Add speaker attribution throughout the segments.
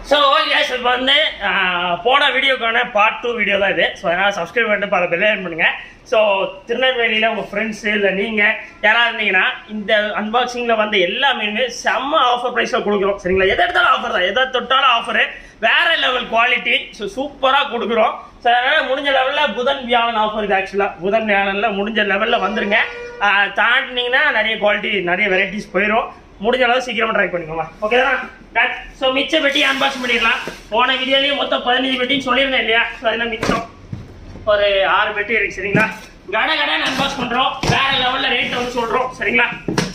Speaker 1: So case இப்போ வந்து ஆஹ், போன வீடியோக்கான பார்ட் டூ வீடியோ தான் இது ஸோ அதனால் சப்ஸ்கிரைப் பண்ணிட்டு பல பெல்லைன் பண்ணுங்க ஸோ திருநெல்வேலியில் உங்கள் ஃப்ரெண்ட்ஸு இல்லை நீங்கள் யாராவது இருந்தீங்கன்னா இந்த அன்பாக்சிங்கில் வந்த எல்லா மீனுமே செம்ம ஆஃபர் ப்ரைஸில் கொடுக்குறோம் சரிங்களா எதை எடுத்தாலும் ஆஃபர் தான் எதை தொட்டாலும் ஆஃபரு வேற லெவல் குவாலிட்டி ஸோ சூப்பராக கொடுக்குறோம் ஸோ அதனால் முடிஞ்ச லெவலில் புதன் வியாழன் ஆஃபர் இது ஆக்சுவலாக புதன் வியாழனில் முடிஞ்ச லெவலில் வந்துருங்க ஆஹ், தாண்டினீங்கன்னா நிறைய குவாலிட்டி நிறைய வெரைட்டிஸ் போயிடும் முடிஞ்ச அளவு சீக்கிரமா ட்ரை பண்ணிக்கோங்க ஓகேதானா ஸோ மிச்ச பெட்டி அன்பாக்ஸ் பண்ணிடலாம் போன வீடியோலயும் மொத்தம் பதினஞ்சு பெட்டின்னு சொல்லியிருந்தேன் இல்லையா ஸோ அதெல்லாம் மிச்சம் ஒரு ஆறு பெட்டி இருக்கு சரிங்களா கட கடன் அன்பாக்ஸ் பண்றோம் வேற லெவல்ல ரேட் வந்து சொல்றோம் சரிங்களா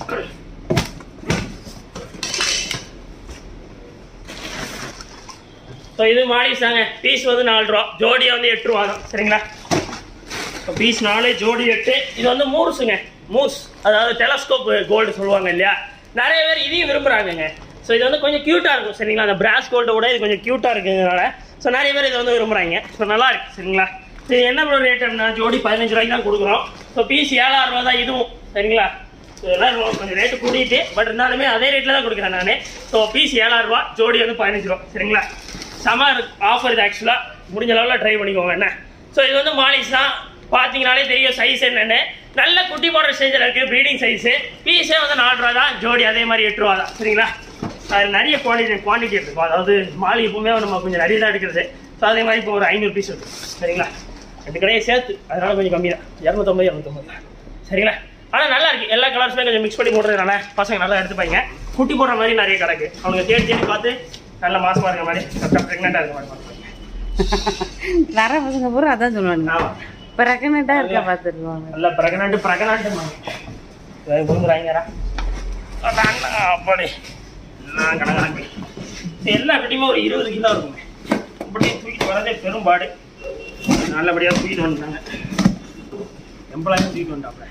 Speaker 1: ஸோ இது மாடிஸ் தாங்க பீஸ் வந்து நாலு ரூபா ஜோடியா வந்து எட்டு ரூபா தான் சரிங்களா இப்போ பீஸ் நாலு ஜோடி எட்டு இது வந்து மூர்ஸுங்க மூஸ் அதாவது டெலஸ்கோப் கோல்டு சொல்லுவாங்க இல்லையா நிறைய பேர் இதையும் விரும்புகிறாங்கங்க ஸோ இது வந்து கொஞ்சம் க்யூட்டாக இருக்கும் சரிங்களா அந்த பிராஸ் கோல்டை விட இது கொஞ்சம் க்யூட்டாக இருக்குங்கிறனால ஸோ நிறைய பேர் இதை வந்து விரும்புகிறாங்க ஸோ நல்லா இருக்கு சரிங்களா இது என்ன ப்ரோ ரேட்டுன்னா ஜோடி பதினஞ்சு ரூபாய்க்கு தான் கொடுக்குறோம் ஸோ பீஸ் ஏழாயிரம் ரூபா தான் இதுவும் சரிங்களா ஸோ எல்லாம் கொஞ்சம் ரேட்டு கூட்டிட்டு பட் இருந்தாலுமே அதே ரேட்டில் தான் கொடுக்குறேன் நான் ஸோ பீஸ் ஏழாயிரம் ரூபா ஜோடி வந்து பதினஞ்சு ரூபா சரிங்களா செம ஆஃபர் இது ஆக்சுவலாக முடிஞ்ச லெவலில் ட்ரை பண்ணிக்கோங்க என்ன ஸோ இது வந்து மாலிஸ் தான் பார்த்தீங்கனாலே தெரியும் சைஸ் என்னன்னு நல்ல குட்டி போடுற ஸ்டேஜில் இருக்குது ப்ரீடிங் சைஸு பீஸே வந்து நாலு ரூபா தான் ஜோடி அதே மாதிரி எட்டு ரூபா தான் சரிங்களா அது நிறைய குவாலிட்டி குவான்டிட்டி இருக்கும் அதாவது மாலி எப்பவுமே நம்ம கொஞ்சம் நிறைய தான் எடுக்கிறது ஸோ அதே மாதிரி இப்போ ஒரு ஐநூறு பீஸ் இருக்கு சரிங்களா ரெண்டு கடையை சேர்த்து அதனால கொஞ்சம் கம்மி தான் இரநூத்தம்பது இரநூத்தம்பது தான் சரிங்களா ஆனால் நல்லா இருக்கு எல்லா கலர்ஸுமே கொஞ்சம் மிக்ஸ் பண்ணி போடுறதுனால பசங்க நல்லா எடுத்துப்பாங்க குட்டி போடுற மாதிரி நிறைய கிடக்கு அவங்க தேடி தேடி பார்த்து நல்ல மாசமா இருக்க மாதிரி கரெக்டாக ப்ரெக்னெண்ட்டாக இருக்க மாதிரி பார்த்துப்பாங்க
Speaker 2: வர பசங்க பூரா அதான் சொல்லுவாங்க
Speaker 1: ஆமாம்
Speaker 2: பிரெக்னெண்டா இருக்கா பாத்துருவாங்க
Speaker 1: நல்ல பிரகனாண்டு பிரகனாண்டு விரும்புறாங்கடா அப்படி நான் கடகடக்கு எல்லா பெட்டியுமே ஒரு இருபது கிலோ இருக்குங்க அப்படி தூக்கிட்டு வரதே பெரும்பாடு நல்லபடியாக தூக்கிட்டு வந்துட்டாங்க எம்ப்ளாயும் தூக்கிட்டு வந்தாப்புல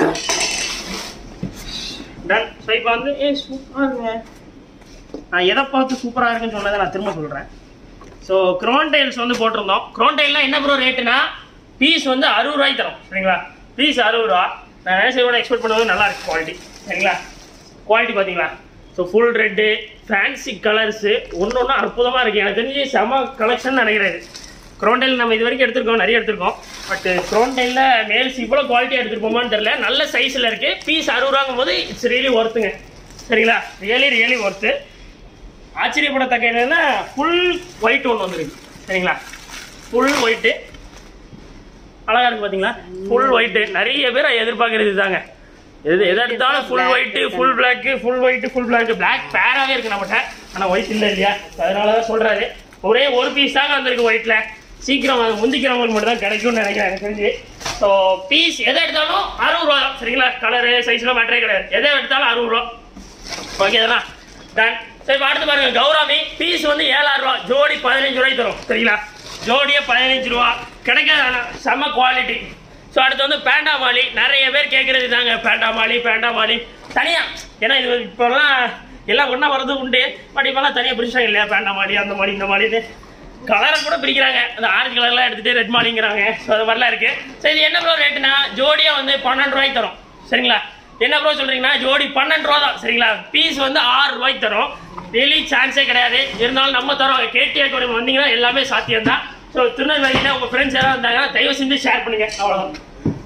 Speaker 1: டன் ஸோ இப்போ வந்து ஏ சூப்பராக இருக்குங்க நான் எதை பார்த்து சூப்பராக இருக்குன்னு சொன்னதை நான் திரும்ப சொல்கிறேன் ஸோ க்ரோன்டைல்ஸ் வந்து போட்டிருந்தோம் க்ரோன்டைல்லாம் என்ன ப்ரோ ரேட்டுனா பீஸ் வந்து அறுபது ரூபாய்க்கு தரும் சரிங்களா பீஸ் அறுபது ரூபா நான் நினைச்ச விட எக்ஸ்பெக்ட் பண்ணுவது நல்லா இருக்கு குவாலிட்டி சரிங்களா குவாலிட்டி பார்த்தீங்களா so full red fancy colours ஒன்று ஒன்று அற்புதமாக இருக்குது எனக்கு தெரிஞ்சு செம கலெக்ஷன் நினைக்கிறேன் க்ரோண்டைல் நம்ம இது வரைக்கும் எடுத்திருக்கோம் நிறைய எடுத்திருக்கோம் பட் க்ரோண்டைலில் மேல்ஸ் இவ்வளோ குவாலிட்டி எடுத்துருப்போமான்னு தெரியல நல்ல சைஸில் இருக்குது பீஸ் அறுபது ரூபாங்கும் போது இட்ஸ் ரியலி ஒர்த்துங்க சரிங்களா ரியலி ரியலி ஒர்த்து ஆச்சரியப்படத்தக்க என்னன்னா ஃபுல் ஒயிட் ஒன்று வந்துருக்கு சரிங்களா ஃபுல் ஒயிட்டு அழகா இருக்கு பாத்தீங்களா ஃபுல் ஒயிட்டு நிறைய பேர் எதிர்பார்க்கறது இதுதாங்க எது எதை எடுத்தாலும் full white full black full white full black black பேராகவே இருக்கு நம்மகிட்ட ஆனால் ஒயிட் இல்லை இல்லையா அதனால தான் சொல்றாரு ஒரே ஒரு பீஸ் தாங்க வந்திருக்கு ஒயிட்ல சீக்கிரம் அது முந்திக்கிறவங்களுக்கு மட்டும் தான் கிடைக்கும்னு நினைக்கிறேன் எனக்கு தெரிஞ்சு ஸோ பீஸ் எதை எடுத்தாலும் அறுபது ரூபா தான் சரிங்களா கலரு சைஸ்லாம் மேட்டரே கிடையாது எதை எடுத்தாலும் அறுபது ரூபா ஓகே தானா டன் சரி இப்ப அடுத்து பாருங்க கௌராமி பீஸ் வந்து ஏழாயிரம் ரூபா ஜோடி பதினஞ்சு ரூபாய்க்கு தரும் சரிங்களா ஜோடியே பதினஞ்சு ரூபா கிடைக்காத ஆனா, செம்ம குவாலிட்டி ஸோ அடுத்து வந்து பேண்டா மாலி நிறைய பேர் கேட்குறது தாங்க பேண்டா மாலி பேண்டா மாலி தனியா ஏன்னா இது இப்போல்லாம் எல்லாம் ஒன்றா வர்றது உண்டு பட் இப்போல்லாம் தனியாக பிரிச்சாங்க இல்லையா பேண்டா மாலி அந்த மாலி இந்த மாலின்னு கலரை கூட பிரிக்கிறாங்க அந்த ஆரஞ்சு கலர்லாம் எடுத்துட்டு ரெட் மாலிங்கிறாங்க ஸோ அது மாதிரிலாம் இருக்கு ஸோ இது என்ன ப்ரோ ரேட்டுனா ஜோடியாக வந்து பன்னெண்டு ரூபாய்க்கு தரும் சரிங்களா என்ன ப்ரோ சொல்றீங்கன்னா ஜோடி பன்னெண்டு ரூபா தான் சரிங்களா பீஸ் வந்து ஆறு ரூபாய்க்கு தரும் டெய்லி சான்ஸே கிடையாது இருந்தாலும் நம்ம தரோம் கேடிஏ கூட வந்தீங்கன்னா எல்லாமே சாத்தியம் தான் ஸோ திருநெல்வேலியில் உங்கள் ஃப்ரெண்ட்ஸ் யாராவது இருந்தாங்கன்னா தயவு செஞ்சு ஷேர் பண்ணுங்க அவ்வளோதான்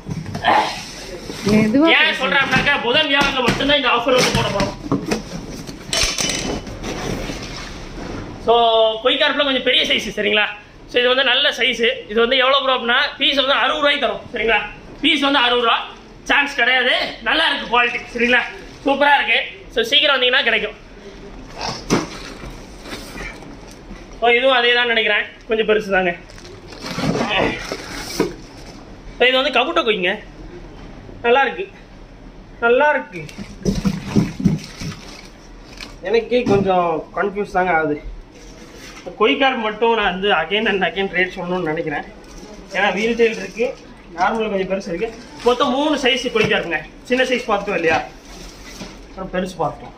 Speaker 2: மெதுவா
Speaker 1: ஏன் சொல்றேன்னாக்கா புதன் வியாழங்க மட்டும்தான் இந்த ஆஃபர் வந்து போட போறோம் ஸோ கொய்கார்ப்பில் கொஞ்சம் பெரிய சைஸ் சரிங்களா ஸோ இது வந்து நல்ல சைஸ் இது வந்து எவ்வளோ ப்ரோ அப்படின்னா பீஸ் வந்து அறுபது ரூபாய்க்கு தரும் சரிங்களா பீஸ் வந்து அறுபது ரூபா சான்ஸ் கிடையாது நல்லா இருக்கு குவாலிட்டி சரிங்களா சூப்பராக இருக்கு ஸோ சீக்கிரம் வந்தீங்கன்னா கிடைக்கும் ஸோ இதுவும் அதே தான் நினைக்கிறேன் கொஞ்சம் பெருசு தாங்க ஸோ இது வந்து கபுட்டை கொய்ங்க நல்லா இருக்கு நல்லா இருக்கு எனக்கே கொஞ்சம் கன்ஃபியூஸ் தாங்க ஆகுது கொய்கார் மட்டும் நான் வந்து அகைன் அண்ட் அகைன் ரேட் சொல்லணும்னு நினைக்கிறேன் ஏன்னா வீல் டெயில் இருக்கு நார்மல் கொஞ்சம் பெருசு இருக்கு மொத்தம் மூணு சைஸ் கொய்காருங்க சின்ன சைஸ் பார்த்துட்டோம் இல்லையா அப்புறம் பெருசு பார்த்தோம்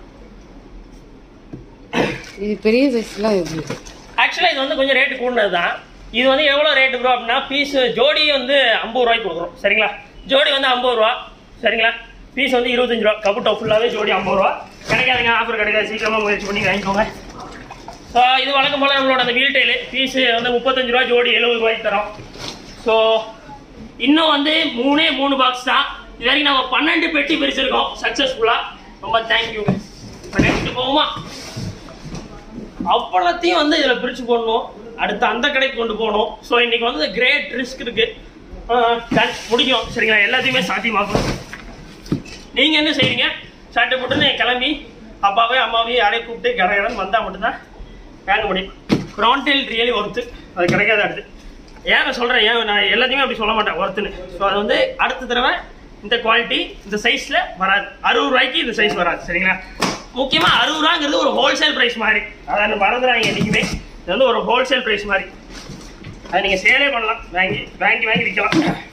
Speaker 2: இது பெரிய சைஸ்லாம் எப்படி
Speaker 1: ஆக்சுவலாக இது வந்து கொஞ்சம் ரேட்டு கூடுனது தான் இது வந்து எவ்வளோ ரேட்டு ப்ரோ அப்படின்னா பீஸ் ஜோடி வந்து ஐம்பது ரூபாய்க்கு கொடுக்குறோம் சரிங்களா ஜோடி வந்து ஐம்பது ரூபா சரிங்களா பீஸ் வந்து இருபத்தஞ்சு ரூபா கபுட்டோ ஃபுல்லாகவே ஜோடி ஐம்பது ரூபா கிடைக்காதுங்க ஆஃபர் கிடைக்காது சீக்கிரமாக முயற்சி பண்ணி வாங்கிக்கோங்க ஸோ இது வழக்கம் போல் நம்மளோட அந்த வீல் டெயிலு பீஸு வந்து முப்பத்தஞ்சு ரூபா ஜோடி எழுபது ரூபாய்க்கு தரோம் ஸோ இன்னும் வந்து மூணே மூணு பாக்ஸ் தான் இது வரைக்கும் நம்ம பன்னெண்டு பெட்டி பிரிச்சிருக்கோம் சக்ஸஸ்ஃபுல்லாக ரொம்ப தேங்க்யூ நெக்ஸ்ட் போகுமா அவ்வளோத்தையும் வந்து இதில் பிரித்து போடணும் அடுத்து அந்த கடைக்கு கொண்டு போகணும் ஸோ இன்னைக்கு வந்து கிரேட் ரிஸ்க் இருக்கு ஆஹ் done. முடிக்கும் சரிங்களா எல்லாத்தையுமே சாத்தியமாக்கணும் நீங்கள் என்ன செய்றீங்க சட்டை போட்டுன்னு கிளம்பி அப்பாவே அம்மாவையும் யாரையும் கூப்பிட்டு கடை கடன் வந்தால் மட்டும்தான் வாங்க முடியும் க்ரான்டெயில் ரியலி ஒர்த்து அது கிடைக்காத அடுத்து ஏன் நான் சொல்கிறேன் ஏன் நான் எல்லாத்தையுமே அப்படி சொல்ல மாட்டேன் ஒர்த்துன்னு ஸோ அது வந்து அடுத்த தடவை இந்த குவாலிட்டி இந்த சைஸில் வராது அறுபது ரூபாய்க்கு இந்த சைஸ் வராது சரிங்களா முக்கியமாக அறுபது ரூபாங்கிறது ஒரு ஹோல்சேல் ப்ரைஸ் மாதிரி அதை மறந்துடாங்க என்றைக்குமே இது வந்து ஒரு ஹோல்சேல் ப்ரைஸ் மாதிரி அதை நீங்கள் சேலே பண்ணலாம் வாங்கி வாங்கி வாங்கி விற்கலாம்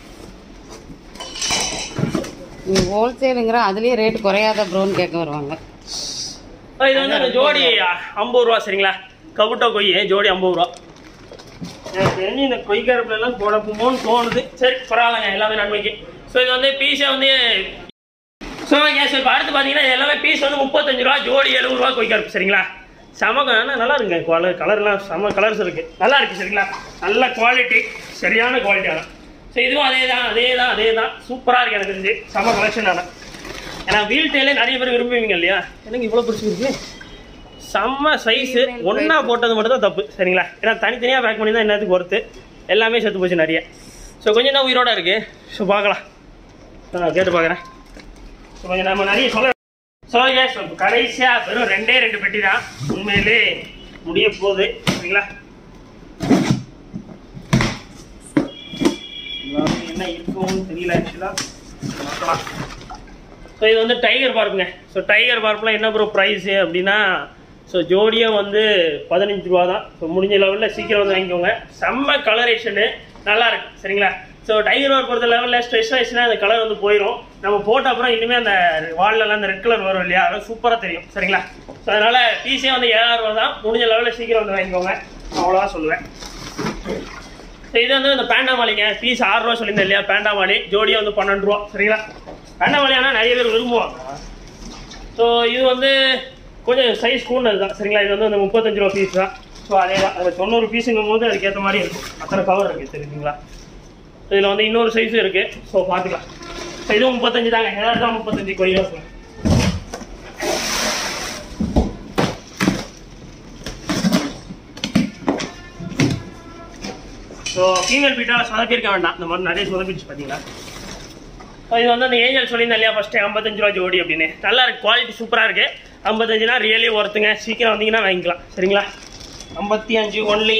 Speaker 2: நீ ஹோல்சேலுங்கிற அதுலயே ரேட் குறையாத ப்ரோன்னு கேட்க வருவாங்க
Speaker 1: அஹ் இது வந்து அந்த ஜோடி ஐம்பது ரூபா சரிங்களா கவுட்டோ கொய் ஜோடி ஐம்பது ரூபா எனக்கு தெரிஞ்சு இந்த கொய் கருப்புல எல்லாம் குழப்பமோன்னு தோணுது சரி பரவாயில்லங்க எல்லாமே நன்மைக்கு ஸோ இது வந்து பீஸை வந்து ஸோ கேஸ் இப்போ அடுத்து பார்த்தீங்கன்னா இது எல்லாமே பீஸ் வந்து முப்பத்தஞ்சு ரூபா ஜோடி எழுபது ரூபா கொய் கருப்பு சரிங்களா செம க- ஆனா நல்லா இருக்குங்க கலர் கலர்லாம் செம கலர்ஸ் இருக்கு நல்லா இருக்கு சரிங்களா நல்ல குவாலிட்டி சரியான குவாலிட்டியான ஸோ இதுவும் அதே தான் அதே தான் அதே தான் சூப்பராக இருக்கு எனக்கு தெரிஞ்சு செம கலெக்ஷன் ஆனால் ஏன்னா வீல் டெயிலே நிறைய பேர் விரும்புவீங்க இல்லையா எனக்கு இவ்வளோ பிடிச்சிருக்கு செம்ம சைஸு ஒன்றா போட்டது மட்டும் தான் தப்பு சரிங்களா ஏன்னா தனித்தனியாக பேக் பண்ணி தான் என்னத்துக்கு ஒர்த்து எல்லாமே செத்து போச்சு நிறைய ஸோ கொஞ்சம் தான் உயிரோட இருக்கு ஸோ பார்க்கலாம் நான் கேட்டு பார்க்குறேன் ஸோ கொஞ்சம் நம்ம நிறைய சொல்ல ஸோ ஸோ கடைசியாக வெறும் ரெண்டே ரெண்டு பெட்டி தான் உண்மையிலே முடிய போகுது சரிங்களா எல்லாமே என்ன இருக்கும்னு தெரியல ஆக்சுவலாக பார்க்கலாம் ஸோ இது வந்து டைகர் பார்ப்புங்க ஸோ டைகர் பார்ப்பில் என்ன ப்ரோ ப்ரைஸு அப்படின்னா ஸோ ஜோடியாக வந்து பதினஞ்சு ரூபா தான் ஸோ முடிஞ்ச லெவலில் சீக்கிரம் வந்து வாங்கிக்கோங்க செம்ம கலரேஷனு நல்லா இருக்கு சரிங்களா ஸோ டைகர் பார்ப் பொறுத்த லெவலில் ஸ்ட்ரெஸ் ஆயிடுச்சுன்னா அந்த கலர் வந்து போயிடும் நம்ம போட்ட அப்புறம் இனிமேல் அந்த வால்லலாம் அந்த ரெட் கலர் வரும் இல்லையா அது சூப்பராக தெரியும் சரிங்களா ஸோ அதனால் பீஸே வந்து ஏழாயிரம் ரூபா தான் முடிஞ்ச லெவலில் சீக்கிரம் வந்து வாங்கிக்கோங்க அவ்வளோதான் சொல்லுவேன் ஸோ இது வந்து இந்த பேண்டா மாலிங்க பீஸ் ஆறு ரூபா சொல்லியிருந்தேன் இல்லையா பேண்டா மாலி ஜோடியாக வந்து பன்னெண்டு ரூபா சரிங்களா பேண்டா மாலி ஆனால் நிறைய பேர் விரும்புவாங்க ஸோ இது வந்து கொஞ்சம் சைஸ் கூண்டது தான் சரிங்களா இது வந்து அந்த முப்பத்தஞ்சு ரூபா பீஸ் தான் ஸோ அதே தான் அதில் தொண்ணூறு பீஸுங்கும் போது அதுக்கேற்ற மாதிரி இருக்கும் அத்தனை கவர் இருக்குது தெரியுங்களா இதில் வந்து இன்னொரு சைஸும் இருக்குது ஸோ பார்த்துக்கலாம் ஸோ இதுவும் முப்பத்தஞ்சு தாங்க ஏதாவது தான் முப்பத்தஞ்சு கொய்யா சொல்லுங்கள் ஸோ ஃபீமேல் பீட்டால் சொதப்பிருக்க வேண்டாம் இந்த மாதிரி நிறைய சொதப்பிடுச்சு பார்த்தீங்களா ஸோ இது வந்து அந்த ஏஞ்சல் சொல்லியிருந்தேன் இல்லையா ஃபஸ்ட்டு ஐம்பத்தஞ்சு ரூபா ஜோடி அப்படின்னு நல்லா இருக்கு குவாலிட்டி சூப்பராக இருக்குது ஐம்பத்தஞ்சுனா ரியலி ஒருத்துங்க சீக்கிரம் வந்தீங்கன்னா வாங்கிக்கலாம் சரிங்களா ஐம்பத்தி அஞ்சு ஒன்லி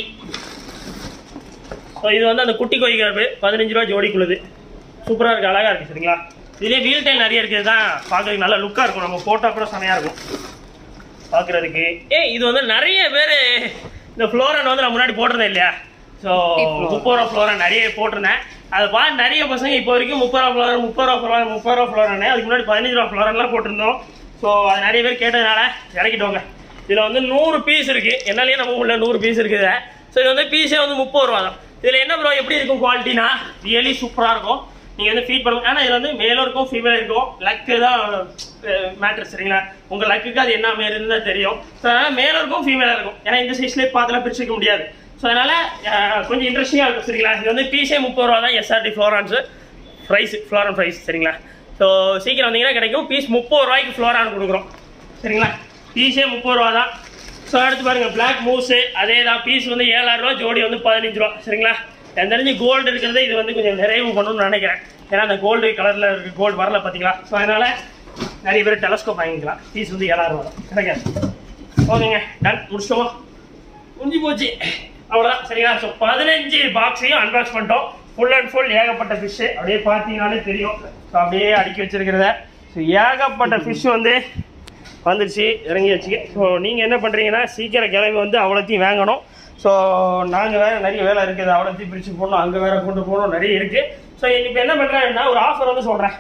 Speaker 1: ஸோ இது வந்து அந்த குட்டி கோழி கருப்பு பதினஞ்சு ரூபா ஜோடிக்குள்ளது சூப்பராக இருக்குது அழகாக இருக்குது சரிங்களா இதுலேயே வீல் டைல் நிறைய இருக்குது தான் பார்க்குறதுக்கு நல்லா லுக்காக இருக்கும் நம்ம போட்டோ கூட செமையாக இருக்கும் பார்க்குறதுக்கு ஏ இது வந்து நிறைய பேர் இந்த ஃப்ளோரன் வந்து நான் முன்னாடி போட்டிருந்தேன் இல்லையா ஸோ முப்பது ரூபா ஃப்ளோரன் நிறைய போட்டிருந்தேன் அதை பார்த்து நிறைய பசங்க இப்போ வரைக்கும் முப்பது ரூபா ஃப்ளோரன் முப்பது ரூபா ஃப்ளோரன் முப்பது ரூபா ஃப்ளோரன் அதுக்கு முன்னாடி பதினஞ்சு ரூபா ஃப்ளோரன்லாம் போட்டிருந்தோம் ஸோ அது நிறைய பேர் கேட்டதுனால இறக்கிட்டோங்க இதில் வந்து நூறு பீஸ் இருக்குது என்னாலேயே நம்ம உள்ள நூறு பீஸ் இருக்குது ஸோ இது வந்து பீஸே வந்து முப்பது ரூபா தான் இதில் என்ன ப்ரோ எப்படி இருக்கும் குவாலிட்டினா ரியலி சூப்பராக இருக்கும் நீங்கள் வந்து ஃபீட் பண்ணுங்க ஆனால் இதில் வந்து மேலும் இருக்கும் ஃபீமேல் இருக்கும் லக்கு தான் மேட்ரு சரிங்களா உங்கள் லக்குக்கு அது என்ன மாரின்னு தான் தெரியும் ஸோ அதனால் மேலும் இருக்கும் ஃபீமேலாக இருக்கும் ஏன்னா இந்த சைஸ்லேயே பார்த்துலாம் பிரிச்சுக்க முடியாது ஸோ அதனால் கொஞ்சம் இன்ட்ரெஸ்டிங்காக இருக்கும் சரிங்களா இது வந்து பீஸே முப்பது ரூபா தான் SRT flowerhorns price flowerhorn price சரிங்களா ஸோ சீக்கிரம் வந்தீங்கன்னா கிடைக்கும் பீஸ் முப்பது ரூபாய்க்கு ஃப்ளோரான் கொடுக்குறோம் சரிங்களா பீஸே முப்பது ரூபா தான் ஸோ அடுத்து பாருங்க பிளாக் மூஸு அதே தான் பீஸ் வந்து ஏழாயிரம் ரூபா ஜோடி வந்து பதினஞ்சு ரூபா சரிங்களா எனக்கு தெரிஞ்சு கோல்டு இருக்கிறது இது வந்து கொஞ்சம் நிறைவு பண்ணணும்னு நினைக்கிறேன் ஏன்னா அந்த கோல்டு கலரில் இருக்க கோல்டு வரல பார்த்தீங்களா ஸோ அதனால் நிறைய பேர் டெலஸ்கோப் வாங்கிக்கலாம் பீஸ் வந்து ஏழாயிரம் ரூபா தான் கிடைக்காது ஓகேங்க டன் முடிச்சிட்டோமா முடிஞ்சு போச்சு அவ்வளோதான் சரிங்களா ஸோ பதினஞ்சு பாக்ஸையும் அன்பாக்ஸ் பண்ணிட்டோம் ஃபுல் அண்ட் ஃபுல் ஏகப்பட்ட ஃபிஷ்ஷு அப்படியே பார்த்தீங்கனாலே தெரியும் ஸோ அப்படியே அடுக்கி வச்சிருக்கிறத ஸோ ஏகப்பட்ட ஃபிஷ் வந்து வந்துடுச்சு இறங்கி வச்சுக்க ஸோ நீங்கள் என்ன பண்ணுறீங்கன்னா சீக்கிரம் கிளம்பி வந்து அவ்வளோத்தையும் வாங்கணும் ஸோ நாங்கள் வேறு நிறைய வேலை இருக்குது அவ்வளோத்தையும் பிரித்து போடணும் அங்கே வேறு கொண்டு போகணும் நிறைய இருக்குது ஸோ இப்போ என்ன பண்ணுறேன்னா ஒரு ஆஃபர் வந்து சொல்கிறேன்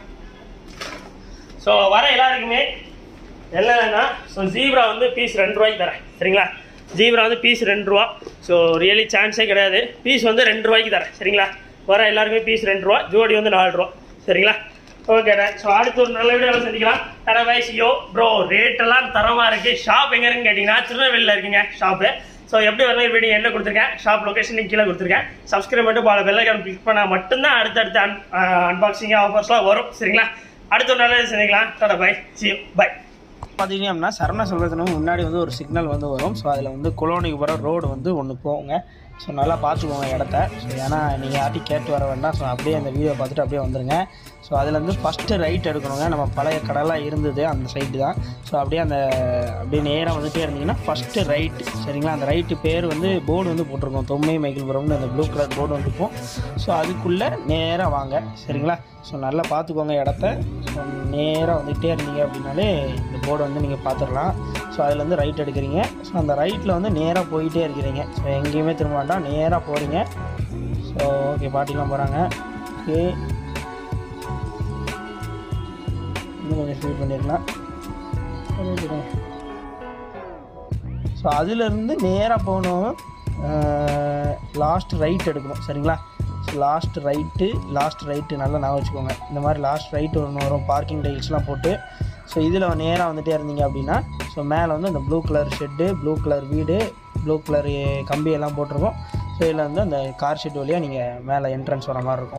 Speaker 1: ஸோ வர எல்லாருக்குமே என்னன்னா ஸோ ஜீப்ரா வந்து பீஸ் ரெண்டு ரூபாய்க்கு தரேன் சரிங்களா ஜீப்ரா வந்து பீஸ் ரெண்டு ரூபா ஸோ ரியலி சான்ஸே கிடையாது பீஸ் வந்து ரெண்டு ரூபாய்க்கு தரேன் சரிங்களா வர எல்லாருக்குமே பீஸ் ரெண்டு ரூபா ஜோடி வந்து நாலு ரூபா சரிங்களா ஓகே ஸோ அடுத்து ஒரு நல்ல வீடியோவில் சந்திக்கலாம் தர வயசியோ ப்ரோ ரேட்டெல்லாம் தரமாக இருக்குது ஷாப் எங்கே இருக்குன்னு கேட்டிங்கன்னா திருநெல்வேலியில் இருக்குங்க ஷாப்பு ஸோ எப்படி வரணும் வீடியோ என்ன கொடுத்துருக்கேன் ஷாப் லொகேஷன் கீழே கொடுத்துருக்கேன் சப்ஸ்கிரைப் பண்ணிட்டு பால பெல்லைக்கான கிளிக் பண்ணால் மட்டும்தான் அடுத்தடுத்த அன் அன்பாக்சிங் ஆஃபர்ஸ்லாம் வரும் சரிங்களா அடுத்த ஒரு நல்லது சந்திக்கலாம் டாடா பை சி பை
Speaker 3: பார்த்தீங்க அப்படின்னா சரவண செல்வத்தினும் முன்னாடி வந்து ஒரு சிக்னல் வந்து வரும் ஸோ அதில் வந்து குளோனிக்கு போகிற ரோடு வந்து ஒன்று போகுங்க ஸோ நல்லா பார்த்துக்கோங்க இடத்த ஸோ ஏன்னா நீங்கள் யார்ட்டையும் கேட்டு வர வேண்டாம் ஸோ அப்படியே அந்த வீடியோ பார்த்துட்டு அப்படியே வந்துருங்க ஸோ அதில் வந்து ஃபஸ்ட்டு ரைட் எடுக்கணுங்க நம்ம பழைய கடலாம் இருந்தது அந்த சைடு தான் ஸோ அப்படியே அந்த அப்படியே நேராக வந்துட்டே இருந்தீங்கன்னா ஃபஸ்ட்டு ரைட்டு சரிங்களா அந்த ரைட்டு பேர் வந்து போர்டு வந்து போட்டிருக்கோம் தொம்மை மைக்கேல்புரம்னு அந்த ப்ளூ கலர் போர்டு வந்துருக்கும் ஸோ அதுக்குள்ளே நேராக வாங்க சரிங்களா ஸோ நல்லா பார்த்துக்கோங்க இடத்த ஸோ நேராக வந்துகிட்டே இருந்தீங்க அப்படின்னாலே இந்த போர்டை வந்து நீங்கள் பார்த்துடலாம் ஸோ அதில் வந்து ரைட் எடுக்கிறீங்க ஸோ அந்த ரைட்டில் வந்து நேராக போயிட்டே இருக்கிறீங்க ஸோ எங்கேயுமே திரும்ப வேண்டாம் நேராக போகிறீங்க ஸோ ஓகே பாட்டிலாம் போகிறாங்க ஓகே இன்னும் கொஞ்சம் ஸ்பீட் பண்ணிடலாம் ஸோ அதுலேருந்து நேராக போகணும் லாஸ்ட் ரைட் எடுக்கணும் சரிங்களா so last right last right நல்லா நான் வச்சுக்கோங்க இந்த மாதிரி லாஸ்ட் ரைட்டு ஒன்று வரும் பார்க்கிங் டைல்ஸ்லாம் போட்டு ஸோ இதில் நேராக வந்துட்டே இருந்தீங்க அப்படின்னா ஸோ மேலே வந்து அந்த blue colour shed blue colour வீடு ப்ளூ கலர் கம்பி எல்லாம் போட்டிருக்கோம் ஸோ இதில் வந்து அந்த கார் ஷெட் வழியாக நீங்கள் மேலே என்ட்ரன்ஸ் வர மாதிரி இருக்கும்